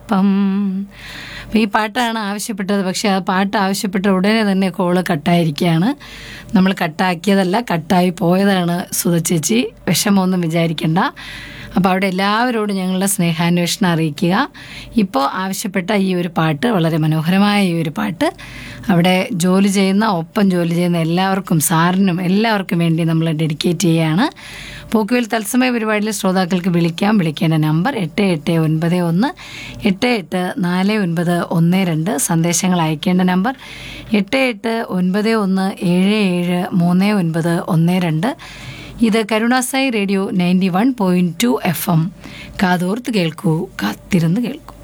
ഒപ്പം അപ്പോൾ ഈ പാട്ടാണ് ആവശ്യപ്പെട്ടത് പക്ഷേ ആ പാട്ട് ആവശ്യപ്പെട്ട ഉടനെ തന്നെ കോള് കട്ടായിരിക്കുകയാണ് നമ്മൾ കട്ടാക്കിയതല്ല കട്ടായി പോയതാണ് സുധ ചേച്ചി വിഷമമൊന്നും വിചാരിക്കണ്ട അപ്പോൾ അവിടെ എല്ലാവരോടും ഞങ്ങളുടെ സ്നേഹാന്വേഷണം അറിയിക്കുക ഇപ്പോൾ ആവശ്യപ്പെട്ട ഈ ഒരു പാട്ട് വളരെ മനോഹരമായ ഈ ഒരു പാട്ട് അവിടെ ജോലി ചെയ്യുന്ന ഒപ്പം ജോലി ചെയ്യുന്ന എല്ലാവർക്കും സാറിനും എല്ലാവർക്കും വേണ്ടി നമ്മൾ ഡെഡിക്കേറ്റ് ചെയ്യുകയാണ് പോക്കുവിൽ തത്സമയ പരിപാടിയിൽ ശ്രോതാക്കൾക്ക് വിളിക്കാം വിളിക്കേണ്ട നമ്പർ എട്ട് എട്ട് ഒൻപത് ഒന്ന് എട്ട് എട്ട് നാല് ഒൻപത് ഒന്ന് രണ്ട് സന്ദേശങ്ങൾ അയക്കേണ്ട നമ്പർ എട്ട് എട്ട് ഒൻപത് ഒന്ന് ഏഴ് ഏഴ് മൂന്ന് ഒൻപത് ഒന്ന് രണ്ട് ഇത് കരുണാസായി radio ninety one point two F M കാതോർത്ത് കേൾക്കൂ കാത്തിരുന്ന് കേൾക്കൂ